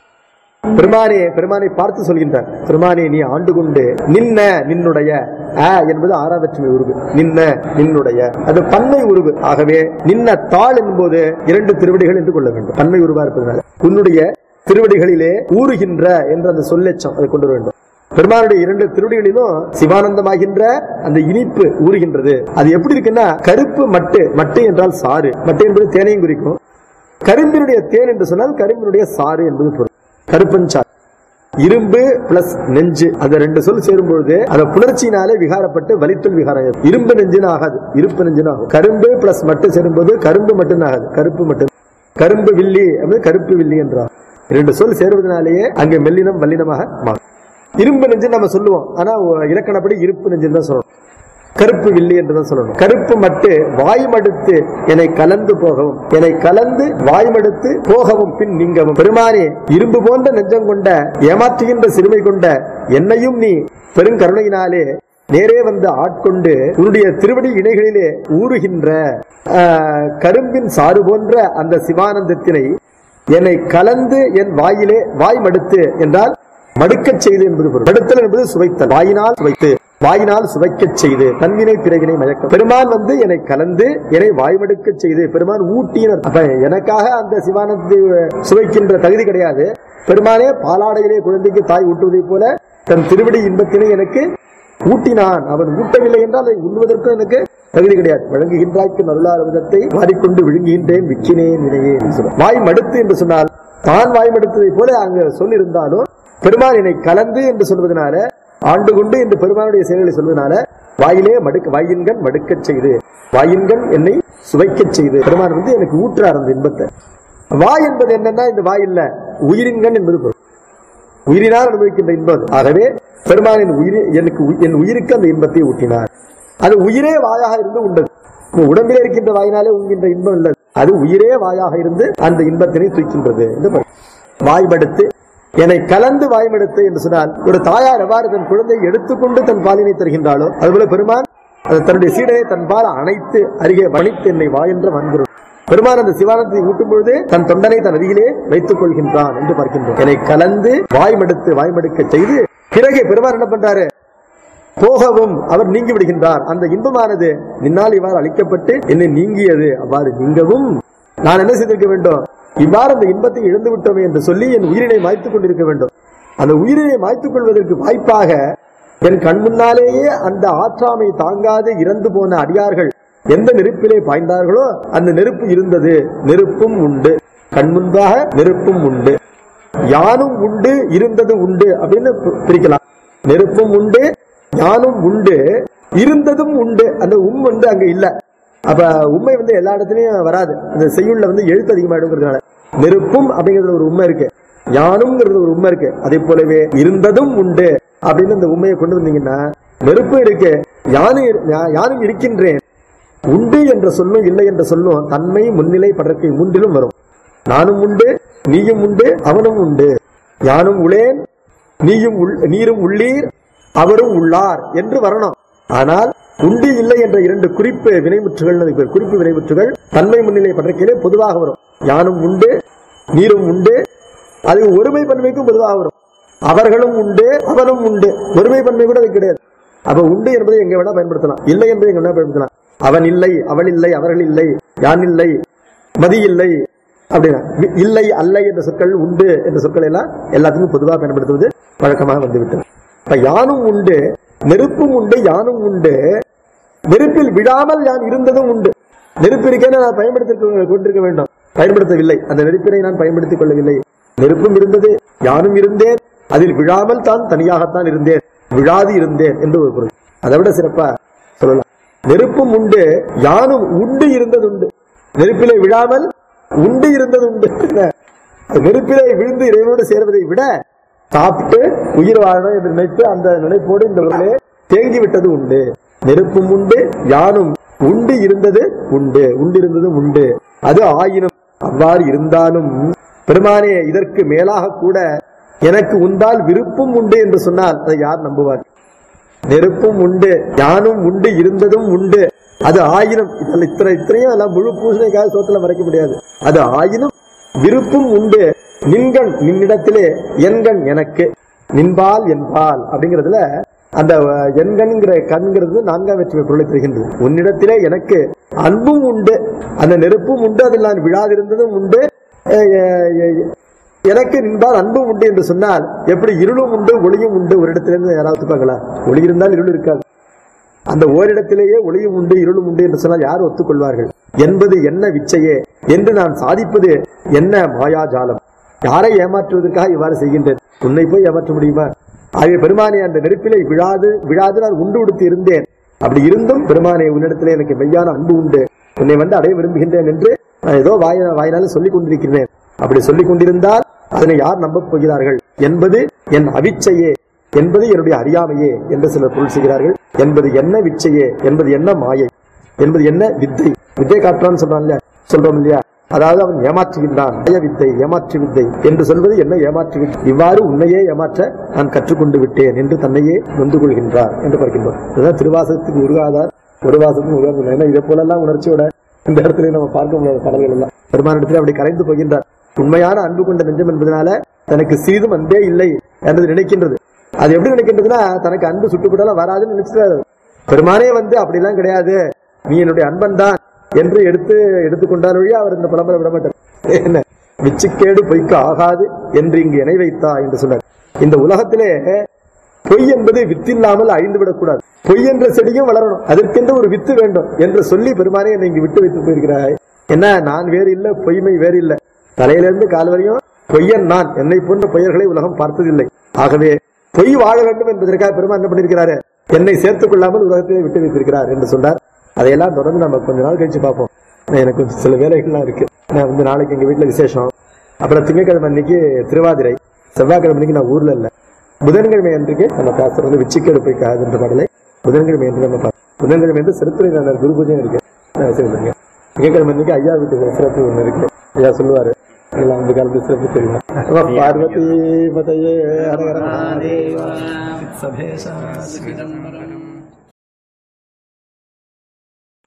பெருமானே பெருமானை பார்த்து சொல்கின்றார் பெருமானே நீ ஆண்டு கொண்டு நின்ன நின்னுடைய அ என்பது ஆறாம் வெற்றுமை உருவு நின்ன நின்னுடைய அது பன்மை உருவு ஆகவே நின்ன தாள் என்பது இரண்டு திருவடிகள் என்று கொள்ள வேண்டும் பன்மை உருவா இருப்பதனால உன்னுடைய திருவடிகளிலே ஊறுகின்ற என்ற அந்த சொல்லெச்சம் அதை கொண்டு வர வேண்டும் பெருமானுடைய இரண்டு திருவடிகளிலும் சிவானந்தமாகின்ற அந்த இனிப்பு ஊறுகின்றது அது எப்படி இருக்குன்னா கருப்பு மட்டு மட்டு என்றால் சாறு மட்டு என்பது தேனையும் குறிக்கும் கரும்பினுடைய தேன் என்று சொன்னால் கரும்பினுடைய சாறு என்பது பொருள் கருப்பஞ்சாறு இரும்பு பிளஸ் நெஞ்சு அந்த ரெண்டு சொல் சேரும் பொழுது அந்த புணர்ச்சியினாலே விகாரப்பட்டு வலித்துள் விகாரம் ஏற்படும். இரும்பு நெஞ்சுன்னு ஆகாது இருப்பு நெஞ்சுன்னு ஆகும் கரும்பு பிளஸ் மட்டும் சேரும்போது கரும்பு மட்டும் ஆகாது கருப்பு மட்டும் கரும்பு வில்லி அப்படி கருப்பு வில்லி என்றார் இரண்டு சொல் சேருவதனாலேயே அங்கே மெல்லினம் வல்லினமாக மாறும் இரும்பு நெஞ்சு நம்ம சொல்லுவோம் ஆனா இலக்கணப்படி இருப்பு நெஞ்சுன்னு தான் சொல்லணும் கருப்பு வில்லி என்றுதான் சொல்லணும் கருப்பு மட்டு வாய்மடுத்து என்னை கலந்து போகவும் என்னை கலந்து வாய்மடுத்து போகவும் பின் நீங்கவும் பெருமானே இரும்பு போன்ற நெஞ்சம் கொண்ட ஏமாற்றுகின்ற சிறுமை கொண்ட என்னையும் நீ பெருங்கருணையினாலே நேரே வந்து ஆட்கொண்டு உன்னுடைய திருவடி இணைகளிலே ஊறுகின்ற ஆஹ், கரும்பின் சாறு போன்ற அந்த சிவானந்தத்தினை என்னை கலந்து என் வாயிலே வாய் மடுத்து என்றால் மடுக்கச் செய்து என்பது பொருள் மடுத்தல் என்பது சுவைத்தல் வாயினால் சுவைத்து வாயினால் சுவைக்கச் செய்து தன்வினை பிறவினை மயக்கம் பெருமான் வந்து என்னை கலந்து என்னை வாய்மடுக்கச் செய்து பெருமான் ஊட்டினர் அப்ப எனக்காக அந்த சிவானந்தத்தை சுவைக்கின்ற தகுதி கிடையாது பெருமானே பாலாடையிலே குழந்தைக்கு தாய் ஊட்டுவதைப் போல தன் திருவடி இன்பத்தினை எனக்கு ஊட்டினான் அவன் ஊட்டவில்லை என்றால் அதை உண்ணுவதற்கும் எனக்கு தகுதி கிடையாது வழங்குகின்றாய்க்கு நல்லார் விதத்தை வாரிக்கொண்டு விழுங்குகின்றேன் விக்கினேன் வினையே என்று சொல்றார். வாய் மடுத்து என்று சொன்னால் தான் வாய் மடுத்ததை போல அங்கு சொல்லியிருந்தாலும் பெருமான் என்னை கலந்து என்று சொல்வதனால ஆண்டு கொண்டு என்று பெருமானுடைய செயல்களை சொல்வதனால வாயிலே மடுக்க வாயின்கண் மடுக்கச் செய்து வாயின்கண் என்னை சுவைக்கச் செய்து பெருமான் வந்து எனக்கு ஊற்றார் அந்த இன்பத்தை வாய் என்பது என்னன்னா இந்த வாய் இல்ல உயிரின்கண் என்பது பொருள் உயிரினால் அனுபவிக்கின்ற இன்பம் அது. ஆகவே பெருமானின் உயிரி எனக்கு உ- என் உயிருக்கு அந்த இன்பத்தை ஊட்டினார் அது உயிரே வாயாக இருந்து உண்டது இப்ப உடம்பிலே இருக்கின்ற வாயினாலே உண்கின்ற இன்பம் இல்லை அது உயிரே வாயாக இருந்து அந்த இன்பத்தினை தூக்கின்றது என்று பொருள். வாய்மடுத்து என்னை கலந்து வாய்மடுத்து என்று சொன்னால் ஒரு தாயார் எவ்வாறு தன் குழந்தையை எடுத்துக்கொண்டு தன் பாலினை தருகின்றாளோ அதுபோல பெருமான் அது தன்னுடைய சீடனை தன் பால் அணைத்து அருகே வணித்து என்னை வா என்ற வன்குறள் பெருமான் அந்த சிவானந்தத்தை ஊட்டும் பொழுது தன் தொண்டனை தன் அருகிலே வைத்துக் கொள்கின்றான் என்று பார்க்கின்றோம் என்னை கலந்து வாய்மடுத்து வாய்மடுக்க செய்து பிறகு பெருமான் என்ன பண்றாரு போகவும் அவர் நீங்கி விடுகின்றார் அந்த இன்பமானது நின்னால் இவ்வாறு அளிக்கப்பட்டு என்னை நீங்கியது அவ்வாறு நீங்கவும் நான் என்ன செய்திருக்க வேண்டும் இவ்வாறு அந்த இன்பத்தை இழந்து விட்டோமே என்று சொல்லி என் உயிரினை மாய்த்துக் கொண்டிருக்க வேண்டும் அந்த உயிரினை மாய்த்துக் கொள்வதற்கு வாய்ப்பாக என் கண் முன்னாலேயே அந்த ஆற்றாமை தாங்காது இறந்து போன அடியார்கள் எந்த நெருப்பிலே பாய்ந்தார்களோ அந்த நெருப்பு இருந்தது நெருப்பும் உண்டு கண் முன்பாக நெருப்பும் உண்டு யானும் உண்டு இருந்தது உண்டு அப்படின்னு பி- பிரிக்கலாம் நெருப்பும் உண்டு யானும் உண்டு இருந்ததும் உண்டு அந்த உம் வந்து அங்க இல்ல அப்ப உண்மை வந்து எல்லா இடத்துலயும் வராது அந்த செய்யுள்ள வந்து எழுத்து அதிகமாயிடுங்கிறதுனால நெருப்பும் அப்படிங்கிறது ஒரு உண்மை இருக்கு யானும்ங்கிறது ஒரு உண்மை இருக்கு அதே போலவே இருந்ததும் உண்டு அப்படின்னு அந்த உண்மையை கொண்டு வந்தீங்கன்னா நெருப்பு இருக்கு யானு யா- யானும் இருக்கின்றேன் உண்டு என்ற சொல்லும் இல்லை என்ற சொல்லும் தன்மை முன்னிலை படர்க்கை மூன்றிலும் வரும் நானும் உண்டு நீயும் உண்டு அவனும் உண்டு யானும் உளேன் நீயும் உள்- நீரும் உள்ளீர் அவரும் உள்ளார் என்று வரணும் ஆனால் உண்டு இல்லை என்ற இரண்டு குறிப்பு வினைமுற்றுகள் அதுக்கு பேர். குறிப்பு வினைமுற்றுகள் தன்மை முன்னிலை படர்க்கையிலே பொதுவாக வரும் யானும் உண்டு நீரும் உண்டு அது ஒருமை பன்மைக்கும் பொதுவாக வரும் அவர்களும் உண்டு அவனும் உண்டு ஒருமை பன்மை கூட அது கிடையாது அப்ப உண்டு என்பதை எங்க வேணா பயன்படுத்தலாம் இல்லை என்பதை எங்க வேணா பயன்படுத்தலாம் அவன் இல்லை அவள் இல்லை அவர்கள் இல்லை யான் இல்லை மதி இல்லை அப்படின்னா வி- இல்லை அல்ல என்ற சொற்கள் உண்டு என்ற சொற்கள் எல்லாம் எல்லாத்துக்கும் பொதுவாக பயன்படுத்துவது வழக்கமாக வந்துவிட்டது இப்ப யானும் உண்டு நெருப்பும் உண்டு யானும் உண்டு நெருப்பில் விழாமல் யான் இருந்ததும் உண்டு நெருப்பு இருக்கேன்னு நான் பயன்படுத்தி கொண்டிருக்க வேண்டும் பயன்படுத்தவில்லை அந்த நெருப்பினை நான் பயன்படுத்திக் கொள்ளவில்லை நெருப்பும் இருந்தது யானும் இருந்தேன் அதில் விழாமல் தான் தனியாகத்தான் இருந்தேன் விழாது இருந்தேன் என்று ஒரு பொருள் அதை விட சிறப்பா சொல்லலாம் நெருப்பும் உண்டு யானும் உண்டு இருந்தது உண்டு நெருப்பிலே விழாமல் உண்டு இருந்தது உண்டு நெருப்பிலே விழுந்து இறைவனோடு சேர்வதை விட சாப்பிட்டு உயிர் வாழணும் என்று நினைத்து அந்த நினைப்போடு இந்த உடலே தேங்கி விட்டது உண்டு நெருப்பும் உண்டு யானும் உண்டு இருந்தது உண்டு உண்டு இருந்ததும் உண்டு அது ஆயினும் அவ்வாறு இருந்தாலும் பெருமானே இதற்கு மேலாக கூட எனக்கு உண்டால் விருப்பம் உண்டு என்று சொன்னால் அதை யார் நம்புவார் நெருப்பும் உண்டு யானும் உண்டு இருந்ததும் உண்டு அது ஆயினும் இதில் இத்தனை இத்தனையும் எல்லாம் முழு பூசணைக்காக சோத்துல மறைக்க முடியாது அது ஆயினும் விருப்பும் உண்டு நின்கண் நின்னிடத்திலே எண்கண் எனக்கு நின்பால் என்பால் அப்படிங்கிறதுல அந்த அஹ், எண்கண்ங்கிற கண்கிறது நான்காம் வெற்றி பொருளை தருகின்றது உன்னிடத்திலே எனக்கு அன்பும் உண்டு அந்த நெருப்பும் உண்டு அதில் நான் விழாதிருந்ததும் உண்டு அஹ், அஹ், அஹ், எனக்கு நின்பால் அன்பும் உண்டு என்று சொன்னால் எப்படி இருளும் உண்டு ஒளியும் உண்டு ஒரு இடத்திலிருந்து யாராவது ஒத்துப்பாங்களா ஒளி இருந்தால் இருள் இருக்காது அந்த ஓரிடத்திலேயே ஒளியும் உண்டு இருளும் உண்டு என்று சொன்னால் யார் ஒத்துக்கொள்வார்கள் என்பது என்ன விச்சையே என்று நான் சாதிப்பது என்ன மாயாஜாலம் யாரை ஏமாற்றுவதற்காக இவ்வாறு செய்கின்றேன் உன்னை போய் ஏமாற்ற முடியுமா ஆகிய பெருமானே அந்த நெருப்பிலே விழாது விழாது நான் உண்டு உடுத்து இருந்தேன் அப்படி இருந்தும் பெருமானே உன்னிடத்திலே எனக்கு மெய்யான அன்பு உண்டு உன்னை வந்து அடைய விரும்புகின்றேன் என்று நான் ஏதோ வாய வாயினால சொல்லிக் கொண்டிருக்கிறேன் அப்படி சொல்லிக் கொண்டிருந்தால் அதனை யார் நம்பப் போகிறார்கள் என்பது என் அவிச்சையே என்பது என்னுடைய அறியாமையே என்று சிலர் பொருள் செய்கிறார்கள் என்பது என்ன விச்சையே என்பது என்ன மாயை என்பது என்ன வித்தை வித்தை காட்டுறான்னு சொல்றான்ல சொல்றோம் இல்லையா அதாவது அவன் ஏமாற்றுகின்றான் மாய வித்தை ஏமாற்று வித்தை என்று சொல்வது என்ன ஏமாற்று வித்தை இவ்வாறு உன்னையே ஏமாற்ற நான் கற்றுக்கொண்டு விட்டேன் என்று தன்னையே நொந்து கொள்கின்றார் என்று பார்க்கின்றோம் இதுதான் திருவாசகத்துக்கு உருகாதார் ஒரு வாசத்துக்கு உருவாக ஏன்னா இதை போலெல்லாம் உணர்ச்சியோட இந்த இடத்துல நம்ம பார்க்க முடியாத கடல்கள் எல்லாம் பெருமானிடத்தில் அப்படி கரைந்து போகின்றார் உண்மையான அன்பு கொண்ட நெஞ்சம் என்பதனால தனக்கு சீதும் அன்பே இல்லை என்பது நினைக்கின்றது அது எப்படி நினைக்கின்றதுன்னா தனக்கு அன்பு சுட்டுப்பட்டாலும் வராதுன்னு நினைச்சிட்டாரு பெருமானே வந்து அப்படிலாம் கிடையாது நீ என்னுடைய அன்பன் தான் என்று எடுத்து எடுத்துக்கொண்டால் வழி அவர் இந்த புலம்பல விட மாட்டார் என்ன விச்சுக்கேடு பொய்க்கு ஆகாது என்று இங்கு இணை வைத்தா என்று சொன்னார் இந்த உலகத்திலே பொய் என்பது வித்தில்லாமல் அழிந்து விடக்கூடாது பொய் என்ற செடியும் வளரணும் அதற்கென்று ஒரு வித்து வேண்டும் என்று சொல்லி பெருமானே என்னை இங்கு விட்டு வைத்து போயிருக்கிறாய் என்ன நான் வேறு இல்ல பொய்மை வேறு இல்ல தலையிலிருந்து கால் வரையும் பொய்யன் நான் என்னை போன்ற பொய்யர்களை உலகம் பார்த்ததில்லை ஆகவே பொய் வாழ வேண்டும் என்பதற்காக பெருமான் என்ன பண்ணிருக்கிறாரு என்னை சேர்த்துக் கொள்ளாமல் உலகத்திலே விட்டு வைத்திருக்கிறார் என்று சொன்னார் அதையெல்லாம் தொடர்ந்து நம்ம கொஞ்ச நாள் கழிச்சு பார்ப்போம் எனக்கு கொஞ்சம் சில வேலைகள்லாம் இருக்கு நான் வந்து நாளைக்கு எங்க வீட்டுல விசேஷம் அப்புறம் திங்கட்கிழமை அன்னைக்கு திருவாதிரை செவ்வாய்க்கிழமை அன்னைக்கு நான் ஊர்ல இல்ல புதன்கிழமை அன்றைக்கு நம்ம பேசுறது விச்சிக்கேடு போய் காதுன்ற பாடலை புதன்கிழமை என்று நம்ம பார்ப்போம் புதன்கிழமை என்று சிறுத்துறை நல்ல குரு பூஜையும் இருக்கு அஹ் சரி சொல்லுங்க திங்கட்கிழமை அன்னைக்கு ஐயா வீட்டு சிறப்பு ஒண்ணு இருக்கு ஐயா சொல்லுவாரு எல்லாம் அந்த காலத்து சிறப்பு தெரியும் அப்ப பார்வதி பதையே ஹர ஹர महादेव सभेशा